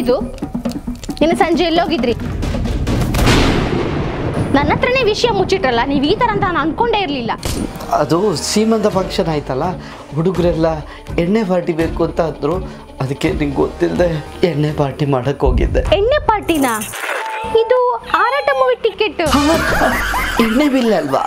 ಏನಿದು ನಿನ್ನೆ ಸಂಜೆ ಎಲ್ಲೋಗಿದ್ರಿ ನನ್ನ ಹತ್ರನೇ ವಿಷಯ ಮುಚ್ಚಿಟ್ರಲ್ಲ ನೀವು ಈ ಥರ ಅಂತ ನಾನು ಅನ್ಕೊಂಡೇ ಇರಲಿಲ್ಲ ಅದು ಸೀಮಂತ ಫಂಕ್ಷನ್ ಆಯ್ತಲ್ಲ ಹುಡುಗರೆಲ್ಲ ಎಣ್ಣೆ ಪಾರ್ಟಿ ಬೇಕು ಅಂತ ಅಂದರು ಅದಕ್ಕೆ ನಿಂಗೆ ಗೊತ್ತಿಲ್ಲದೆ ಎಣ್ಣೆ ಪಾರ್ಟಿ ಮಾಡಕ್ಕೆ ಹೋಗಿದ್ದೆ ಎಣ್ಣೆ ಪಾರ್ಟಿನಾ ಇದು ಆರಾಟ ಮೂವಿ ಟಿಕೆಟ್ ಎಣ್ಣೆ ಬಿಲ್ ಅಲ್ವಾ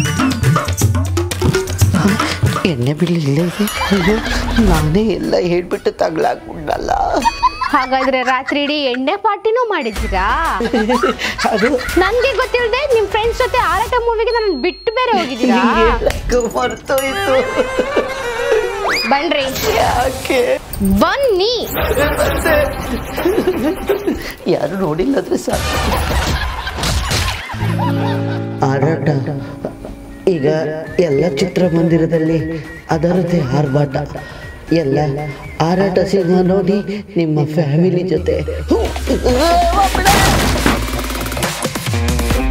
ಎಣ್ಣೆ ಬಿಲ್ ಇಲ್ಲೇ ಇದೆ ಅಯ್ಯೋ ನಾನೇ ಎಲ್ಲ ಹೇಳ್ಬಿಟ್ಟು ತಗ್ಲಾಕ್ಬಿಡಲ್ಲ ಹಾಗಾದ್ರೆ ರಾತ್ರಿ ಇಡೀ ಎಣ್ಣೆ ಪಾರ್ಟಿನೂ ಮಾಡಿದ್ದೀರಾ ಅದು ನನ್ಗೆ ಗೊತ್ತಿಲ್ಲದೆ ನಿಮ್ ಫ್ರೆಂಡ್ಸ್ ಜೊತೆ ಆರಾಟ ಮೂವಿಗೆ ನನ್ನ ಬಿಟ್ಟು ಬೇರೆ ಹೋಗಿದ್ದೀರಾ ಹೇಳಕ್ಕೆ ಮರ್ತೋಯ್ತು ಬನ್ರಿ ಯಾಕೆ ಬನ್ನಿ ಯಾರು ನೋಡಿಲ್ಲ ಅಂದ್ರೆ ಸಾಕು ಆರಾಟ ಈಗ ಎಲ್ಲ ಚಿತ್ರಮಂದಿರದಲ್ಲಿ ಅದರದ್ದೇ ಆರ್ಭಾಟ ಎಲ್ಲ ಆರಾಟ ಸಿನಿಮಾ ನೋಡಿ ನಿಮ್ಮ ಫ್ಯಾಮಿಲಿ ಜೊತೆ